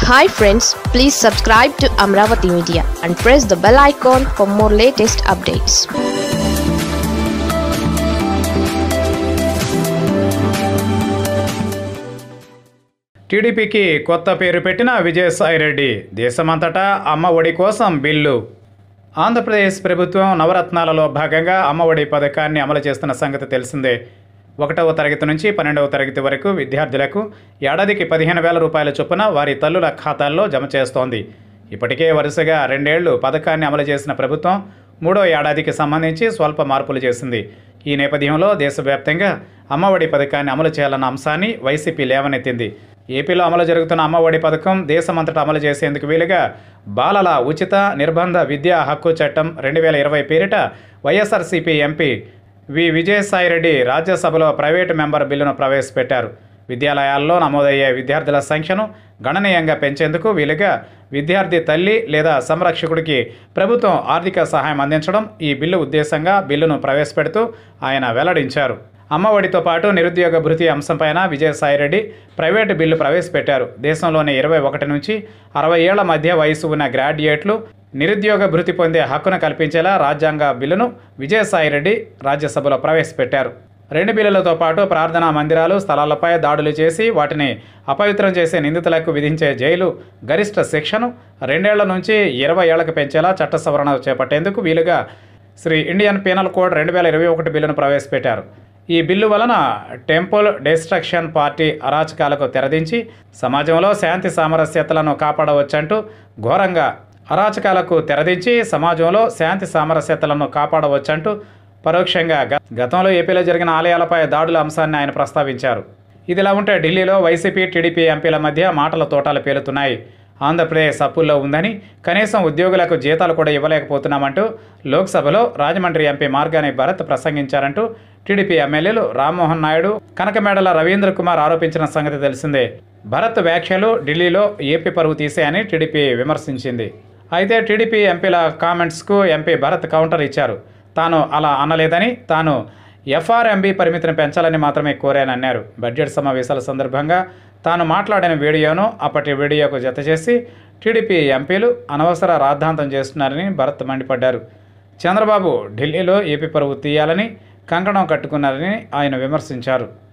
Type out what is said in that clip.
hi friends please subscribe to Amaravati media and press the bell icon for more latest updates టీడీపీకి కొత్త పేరు పెట్టిన విజయసాయిరెడ్డి దేశమంతటా అమ్మ ఒడి కోసం బిల్లు ఆంధ్రప్రదేశ్ ప్రభుత్వం నవరత్నాలలో భాగంగా అమ్మ ఒడి పథకాన్ని అమలు చేస్తున్న సంగతి తెలిసిందే ఒకటవ తరగతి నుంచి పన్నెండవ తరగతి వరకు విద్యార్థులకు ఏడాదికి పదిహేను వేల రూపాయల చొప్పున వారి తల్లుల ఖాతాల్లో జమ చేస్తోంది ఇప్పటికే వరుసగా రెండేళ్లు పథకాన్ని అమలు చేసిన ప్రభుత్వం మూడో ఏడాదికి సంబంధించి స్వల్ప మార్పులు చేసింది ఈ నేపథ్యంలో దేశవ్యాప్తంగా అమ్మఒడి పథకాన్ని అమలు చేయాలన్న అంశాన్ని వైసీపీ లేవనెత్తింది ఏపీలో అమలు జరుగుతున్న అమ్మఒడి పథకం దేశమంతటా అమలు చేసేందుకు వీలుగా బాలల ఉచిత నిర్బంధ విద్యా హక్కు చట్టం రెండు వేల ఇరవై పేరిట వైఎస్ఆర్సీపీ ఎంపీ వి విజయసాయిరెడ్డి రాజ్యసభలో ప్రైవేటు మెంబర్ బిల్లును ప్రవేశపెట్టారు విద్యాలయాల్లో నమోదయ్యే విద్యార్థుల సంఖ్యను గణనీయంగా పెంచేందుకు వీలుగా విద్యార్థి తల్లి లేదా సంరక్షకుడికి ప్రభుత్వం ఆర్థిక సహాయం అందించడం ఈ బిల్లు ఉద్దేశంగా బిల్లును ప్రవేశపెడుతూ ఆయన వెల్లడించారు అమ్మఒడితో పాటు నిరుద్యోగ భృతి అంశంపైన విజయసాయిరెడ్డి ప్రైవేటు బిల్లు ప్రవేశపెట్టారు దేశంలోని ఇరవై ఒకటి నుంచి అరవై ఏళ్ల మధ్య వయసు ఉన్న గ్రాడ్యుయేట్లు నిరుద్యోగ భృతి పొందే హక్కును కల్పించేలా రాజ్యాంగ బిల్లును విజయసాయిరెడ్డి రాజ్యసభలో ప్రవేశపెట్టారు రెండు బిల్లులతో పాటు ప్రార్థనా మందిరాలు స్థలాలపై దాడులు చేసి వాటిని అపవిత్రం చేసే నిందితులకు విధించే జైలు గరిష్ట శిక్షను రెండేళ్ల నుంచి ఇరవై ఏళ్లకు పెంచేలా చట్ట సవరణ చేపట్టేందుకు వీలుగా శ్రీ ఇండియన్ పీనల్ కోడ్ రెండు వేల ఇరవై ఒకటి బిల్లును ప్రవేశపెట్టారు ఈ బిల్లు వలన టెంపుల్ డిస్ట్రక్షన్ పార్టీ అరాచకాలకు తెరదించి సమాజంలో శాంతి సామరస్యతలను కాపాడవచ్చంటూ ఘోరంగా అరాచకాలకు తెరదించి సమాజంలో శాంతి సామరస్యతలను కాపాడవచ్చంటూ పరోక్షంగా గ- గతంలో ఏపీలో జరిగిన ఆలయాలపై దాడుల అంశాన్ని ఆయన ప్రస్తావించారు ఇదిలా ఉంటే ఢిల్లీలో వైసీపీ టీడీపీ ఎంపీల మధ్య మాటల తోటాలు పేలుతున్నాయి ఆంధ్రప్రదేశ్ అప్పుల్లో ఉందని కనీసం ఉద్యోగులకు జీతాలు కూడా ఇవ్వలేకపోతున్నామంటూ లోక్సభలో రాజమండ్రి ఎంపీ మార్గాని భరత్ ప్రసంగించారంటూ టీడీపీ ఎమ్మెల్యేలు రామ్మోహన్ నాయుడు కనకమేడల రవీంద్ర కుమార్ ఆరోపించిన సంగతి తెలిసిందే భరత్ వ్యాఖ్యలు ఢిల్లీలో ఏపీ పరువు తీసాయని టీడీపీ విమర్శించింది అయితే టీడీపీ ఎంపీల కామెంట్స్కు ఎంపీ భరత్ కౌంటర్ ఇచ్చారు తాను అలా అనలేదని తాను ఎఫ్ఆర్ఎంబీ పరిమితిని పెంచాలని మాత్రమే కోరానన్నారు బడ్జెట్ సమావేశాల సందర్భంగా తాను మాట్లాడిన వీడియోను అప్పటి వీడియోకు జతచేసి టీడీపీ ఎంపీలు అనవసర రాద్ధాంతం చేస్తున్నారని భరత్ మండిపడ్డారు చంద్రబాబు ఢిల్లీలో ఏపీ పరువు తీయాలని కంకణం కట్టుకున్నారని ఆయన విమర్శించారు